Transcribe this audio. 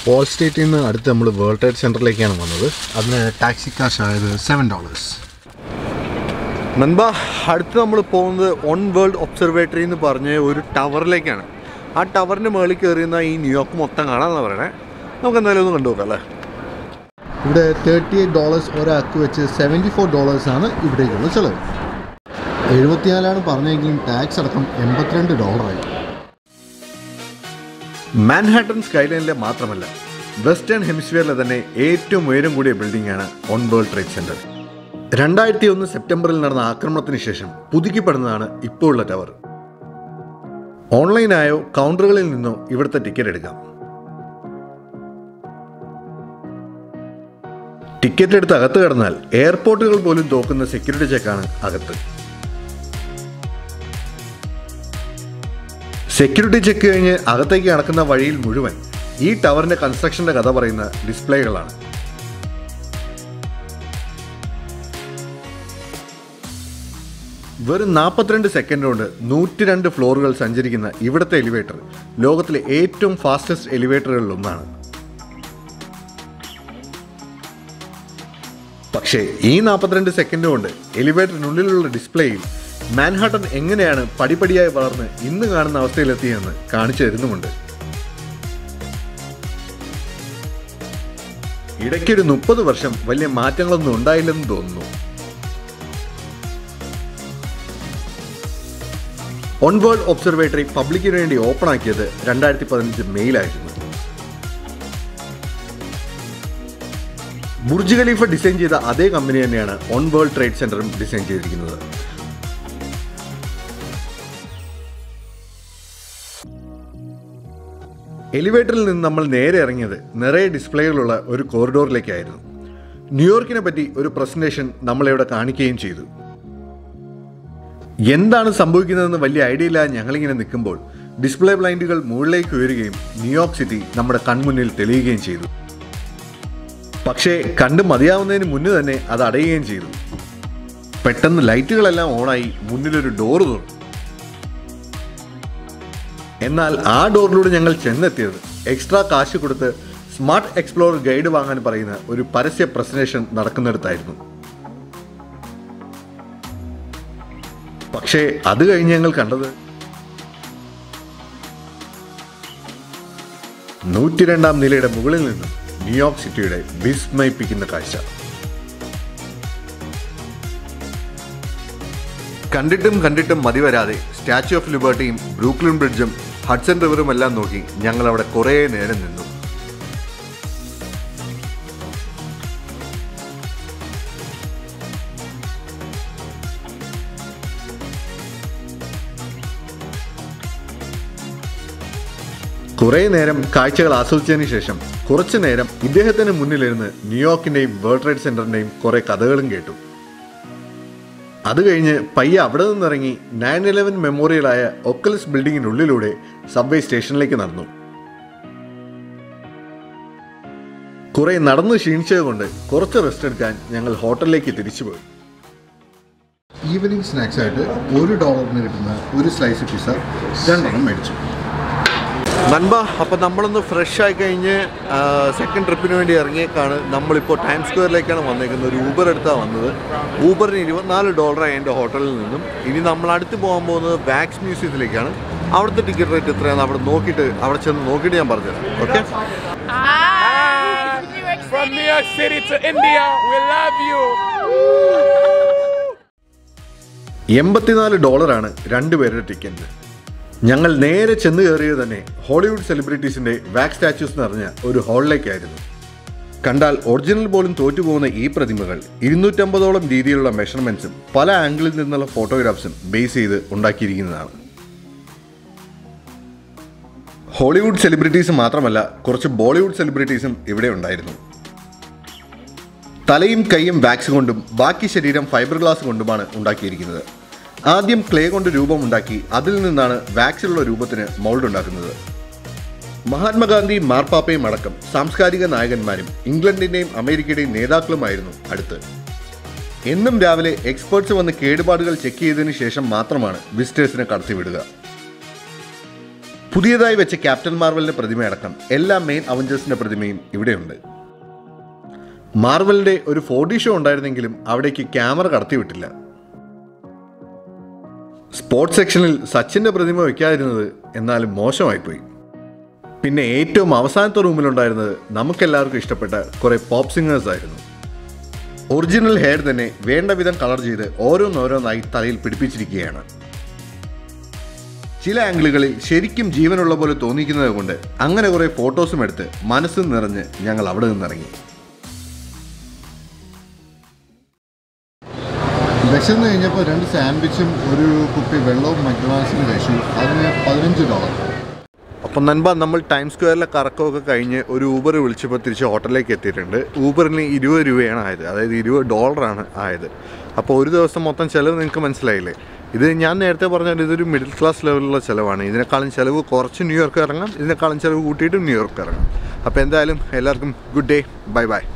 വാൾ സ്ട്രീറ്റിൽ നിന്ന് അടുത്ത് നമ്മൾ വേൾഡ് ട്രേഡ് സെൻറ്ററിലേക്കാണ് വന്നത് അതിന് ടാക്സി കാശ് ആയത് സെവൻ ഡോളേഴ്സ് നൻപ അടുത്ത് നമ്മൾ പോകുന്നത് ഓൺ വേൾഡ് ഒബ്സർവേറ്ററി എന്ന് പറഞ്ഞ ഒരു ടവറിലേക്കാണ് ആ ടവറിൻ്റെ മുകളിൽ കയറിയുന്ന ഈ ന്യൂയോർക്ക് മൊത്തം കാണാമെന്ന് പറയണേ നമുക്ക് എന്തായാലും ഒന്ന് കണ്ടു നോക്കാം അല്ലേ ഇവിടെ തേർട്ടി എയ്റ്റ് ഡോളേഴ്സ് ഒരാൾക്ക് വെച്ച് സെവൻറ്റി ഫോർ ഡോളേഴ്സാണ് ഇവിടേക്കുള്ള ചിലവ് എഴുപത്തിനാലാണ് പറഞ്ഞെങ്കിലും ടാക്സ് അടക്കം എൺപത്തിരണ്ട് ഡോളറായി മാൻഹാട്ടൻ സ്കൈലൈനിലെ മാത്രമല്ല വെസ്റ്റേൺ ഹെമിസ്ഫിയറിലെ തന്നെ ഏറ്റവും ഉയരം കൂടിയ ബിൽഡിംഗ് ആണ് ഓൺ വേൾഡ് ട്രേഡ് സെന്റർ രണ്ടായിരത്തി ഒന്ന് സെപ്റ്റംബറിൽ നടന്ന ആക്രമണത്തിന് ശേഷം പുതുക്കിപ്പെടുന്നതാണ് ഇപ്പോൾ ഉള്ള ടവർ ഓൺലൈനായോ കൗണ്ടറുകളിൽ നിന്നോ ഇവിടുത്തെ ടിക്കറ്റ് എടുക്കാം ടിക്കറ്റ് എടുത്ത് അകത്ത് കടന്നാൽ എയർപോർട്ടുകൾ പോലും തോക്കുന്ന സെക്യൂരിറ്റി ചെക്കാണ് അകത്ത് സെക്യൂരിറ്റി ചെക്ക് കഴിഞ്ഞ് അകത്തേക്ക് നടക്കുന്ന വഴിയിൽ മുഴുവൻ ഈ ടവറിന്റെ കൺസ്ട്രക്ഷന്റെ കഥ പറയുന്ന ഡിസ്പ്ലേകളാണ് വെറും നാൽപ്പത്തിരണ്ട് സെക്കൻഡ് കൊണ്ട് നൂറ്റി രണ്ട് ഫ്ലോറുകൾ സഞ്ചരിക്കുന്ന ഇവിടുത്തെ എലിവേറ്റർ ലോകത്തിലെ ഏറ്റവും ഫാസ്റ്റസ്റ്റ് എലിവേറ്ററുകളിൽ ഒന്നാണ് പക്ഷേ ഈ നാൽപ്പത്തിരണ്ട് സെക്കൻഡ് കൊണ്ട് എലിവേറ്ററിനുള്ളിലുള്ള ഡിസ്പ്ലേയിൽ മാൻഹാട്ടൻ എങ്ങനെയാണ് പടിപടിയായി വളർന്ന് ഇന്ന് കാണുന്ന അവസ്ഥയിലെത്തിയെന്ന് കാണിച്ചു തരുന്നുമുണ്ട് ഇടയ്ക്കൊരു മുപ്പത് വർഷം വലിയ മാറ്റങ്ങളൊന്നും ഉണ്ടായില്ലെന്ന് തോന്നുന്നു ഓൺ വേൾഡ് ഒബ്സർവേറ്ററി പബ്ലിക്കിന് വേണ്ടി ഓപ്പൺ ആക്കിയത് രണ്ടായിരത്തി പതിനഞ്ച് മെയിലായിരുന്നു ബുർജ് ഖലീഫ ഡിസൈൻ ചെയ്ത അതേ കമ്പനി തന്നെയാണ് ഓൺ വേൾഡ് ട്രേഡ് സെന്ററും ഡിസൈൻ ചെയ്തിരിക്കുന്നത് എലിവേറ്ററിൽ നിന്ന് നമ്മൾ നേരെ ഇറങ്ങിയത് നിറയെ ഡിസ്പ്ലേകളുള്ള ഒരു കോറിഡോറിലേക്കായിരുന്നു ന്യൂയോർക്കിനെ പറ്റി ഒരു പ്രസന്റേഷൻ നമ്മളിവിടെ കാണിക്കുകയും ചെയ്തു എന്താണ് സംഭവിക്കുന്നതെന്ന് വലിയ ഐഡിയ ഇല്ലാതെ ഞങ്ങളിങ്ങനെ നിൽക്കുമ്പോൾ ഡിസ്പ്ലേ ബ്ലൈൻഡുകൾ മുകളിലേക്ക് ഉയരുകയും ന്യൂയോർക്ക് സിറ്റി നമ്മുടെ കൺമുന്നിൽ തെളിയുകയും ചെയ്തു പക്ഷേ കണ്ട് മതിയാവുന്നതിന് മുന്നേ തന്നെ അത് അടയുകയും ചെയ്തു പെട്ടെന്ന് ലൈറ്റുകളെല്ലാം ഓണായി മുന്നിലൊരു ഡോറ് തുറന്നു എന്നാൽ ആ ഡോറിലൂടെ ഞങ്ങൾ ചെന്നെത്തിയത് എക്സ്ട്രാ കാശ് കൊടുത്ത് സ്മാർട്ട് എക്സ്പ്ലോർ ഗൈഡ് വാങ്ങാൻ പറയുന്ന ഒരു പരസ്യ പ്രസന്റേഷൻ നടക്കുന്നിടത്തായിരുന്നു പക്ഷേ അത് കഴിഞ്ഞ് ഞങ്ങൾ കണ്ടത് നൂറ്റിരണ്ടാം നിലയുടെ മുകളിൽ നിന്നും ന്യൂയോർക്ക് സിറ്റിയുടെ വിസ്മയിപ്പിക്കുന്ന കാഴ്ച കണ്ടിട്ടും കണ്ടിട്ടും മതി വരാതെ സ്റ്റാച്യു ഓഫ് ലിബർട്ടിയും ബ്രൂക്ലിൻ ബ്രിഡ്ജും ഹഡ്സൺ റിവറും എല്ലാം നോക്കി ഞങ്ങൾ അവിടെ കുറേ നേരം നിന്നു കുറേ നേരം കാഴ്ചകൾ ആസ്വദിച്ചതിന് ശേഷം കുറച്ചു നേരം ഇദ്ദേഹത്തിന് മുന്നിലിരുന്ന് ന്യൂയോർക്കിന്റെയും വേൾഡ് ട്രേഡ് സെന്ററിന്റെയും കുറെ കഥകളും കേട്ടു അത് കഴിഞ്ഞ് പയ്യെ അവിടെ നിന്നിറങ്ങി നയൻ ഇലവൻ മെമ്മോറിയലായ ഒക്കലസ് ബിൽഡിങ്ങിനുള്ളിലൂടെ സബ്വേ സ്റ്റേഷനിലേക്ക് നടന്നു കുറെ നടന്ന് ക്ഷീണിച്ചത് കൊണ്ട് കുറച്ച് റെസ്റ്റ് എടുക്കാൻ ഞങ്ങൾ ഹോട്ടലിലേക്ക് തിരിച്ചുപോയി ഈവനിങ് സ്നാക്സ് ആയിട്ട് ഒരു ഡോളറിന് കിട്ടുന്ന ഒരു സ്ലൈസ് പിസ്സ രണ്ടെണ്ണം മേടിച്ചു നൻപ അപ്പം നമ്മളൊന്ന് ഫ്രഷ് ആയി കഴിഞ്ഞ് സെക്കൻഡ് ട്രിപ്പിന് വേണ്ടി ഇറങ്ങിയേക്കാണ് നമ്മളിപ്പോൾ ടൈം സ്ക്വയറിലേക്കാണ് വന്നേക്കുന്നത് ഒരു ഊബർ എടുത്താണ് വന്നത് ഊബറിന് ഇരുപത്തിനാല് ഡോളറായി എൻ്റെ ഹോട്ടലിൽ നിന്നും ഇനി നമ്മൾ അടുത്ത് പോകാൻ പോകുന്നത് വാക്സ് മ്യൂസിയത്തിലേക്കാണ് അവിടുത്തെ ടിക്കറ്റ് റേറ്റ് എത്രയാണെന്ന് അവിടെ നോക്കിയിട്ട് അവിടെ ചെന്ന് നോക്കിയിട്ട് ഞാൻ പറഞ്ഞുതരാം okay From New York City to India, we love you. എൺപത്തിനാല് ഡോളറാണ് രണ്ടുപേരുടെ ടിക്കറ്റ് ഞങ്ങൾ നേരെ ചെന്ന് കയറിയത് തന്നെ ഹോളിവുഡ് സെലിബ്രിറ്റീസിന്റെ വാക്സ് സ്റ്റാച്യൂസ് നിറഞ്ഞ ഒരു ഹാളിലേക്കായിരുന്നു കണ്ടാൽ ഒറിജിനൽ പോലും തോറ്റുപോകുന്ന ഈ പ്രതിമകൾ ഇരുന്നൂറ്റമ്പതോളം രീതിയിലുള്ള മെഷർമെന്റ്സും പല ആംഗിളിൽ നിന്നുള്ള ഫോട്ടോഗ്രാഫ്സും ബേസ് ചെയ്ത് ഉണ്ടാക്കിയിരിക്കുന്നതാണ് ഹോളിവുഡ് സെലിബ്രിറ്റീസ് മാത്രമല്ല കുറച്ച് ബോളിവുഡ് സെലിബ്രിറ്റീസും ഇവിടെ ഉണ്ടായിരുന്നു തലയും കൈയും വാക്സ് കൊണ്ടും ബാക്കി ശരീരം ഫൈബർ ഗ്ലാസ് കൊണ്ടുമാണ് ഉണ്ടാക്കിയിരിക്കുന്നത് ആദ്യം ക്ലേ കൊണ്ട് രൂപമുണ്ടാക്കി അതിൽ നിന്നാണ് വാക്സിലുള്ള രൂപത്തിന് മൗൾഡ് ഉണ്ടാക്കുന്നത് മഹാത്മാഗാന്ധി മാർപ്പാപ്പയും അടക്കം സാംസ്കാരിക നായകന്മാരും ഇംഗ്ലണ്ടിന്റെയും അമേരിക്കയുടെയും നേതാക്കളുമായിരുന്നു അടുത്ത് എന്നും രാവിലെ എക്സ്പേർട്സ് വന്ന് കേടുപാടുകൾ ചെക്ക് ചെയ്തതിന് ശേഷം മാത്രമാണ് വിസിറ്റേഴ്സിനെ കടത്തിവിടുക പുതിയതായി വെച്ച ക്യാപ്റ്റൻ മാർവലിന്റെ പ്രതിമയടക്കം എല്ലാ മെയിൻ അവഞ്ചേഴ്സിന്റെ പ്രതിമയും ഇവിടെയുണ്ട് മാർവലിന്റെ ഒരു ഫോർ ഡി ഷോ ഉണ്ടായിരുന്നെങ്കിലും അവിടേക്ക് ക്യാമറ കടത്തിവിട്ടില്ല സ്പോർട്സ് സെക്ഷനിൽ സച്ചിന്റെ പ്രതിമ വയ്ക്കാതിരുന്നത് എന്നാലും മോശമായിപ്പോയി പിന്നെ ഏറ്റവും അവസാനത്തെ റൂമിലുണ്ടായിരുന്നത് നമുക്കെല്ലാവർക്കും ഇഷ്ടപ്പെട്ട കുറെ പോപ്പ് സിംഗേഴ്സ് ആയിരുന്നു ഒറിജിനൽ ഹെയർ തന്നെ വേണ്ട വിധം കളർ ചെയ്ത് ഓരോന്നോരോന്നായി തലയിൽ പിടിപ്പിച്ചിരിക്കുകയാണ് ചില ആംഗിളുകളിൽ ശരിക്കും ജീവനുള്ള പോലെ തോന്നിക്കുന്നത് കൊണ്ട് അങ്ങനെ കുറെ ഫോട്ടോസും എടുത്ത് മനസ്സും നിറഞ്ഞ് ഞങ്ങൾ അവിടെ നിന്നിറങ്ങി വിശന്ന് കഴിഞ്ഞപ്പോൾ രണ്ട് സാൻഡ്വിച്ചും ഒരു കുപ്പി വെള്ളവും മക്ഡൊണാൾഡ്സിന് കഴിച്ചു അതിന് പതിനഞ്ച് ഡോളർ അപ്പം നൻപ നമ്മൾ ടൈം സ്ക്വയറിലെ കറക്കമൊക്കെ കഴിഞ്ഞ് ഒരു ഊബർ വിളിച്ചപ്പോൾ തിരിച്ച് ഹോട്ടലിലേക്ക് എത്തിയിട്ടുണ്ട് ഊബറിന് ഇരുപത് രൂപയാണ് ആയത് അതായത് ഇരുപത് ഡോളറാണ് ആയത് അപ്പോൾ ഒരു ദിവസം മൊത്തം ചിലവ് നിങ്ങൾക്ക് മനസ്സിലായില്ലേ ഇത് ഞാൻ നേരത്തെ പറഞ്ഞാൽ ഇതൊരു മിഡിൽ ക്ലാസ് ലെവലിലുള്ള ചിലവാണ് ഇതിനേക്കാളും ചിലവ് കുറച്ച് ന്യൂയോർക്ക് ഇറങ്ങാം ഇതിനേക്കാളും ചിലവ് കൂട്ടിയിട്ടും ന്യൂയോർക്ക് ഇറങ്ങാം അപ്പോൾ എന്തായാലും എല്ലാവർക്കും ഗുഡ് ഡേ ബൈ ബൈ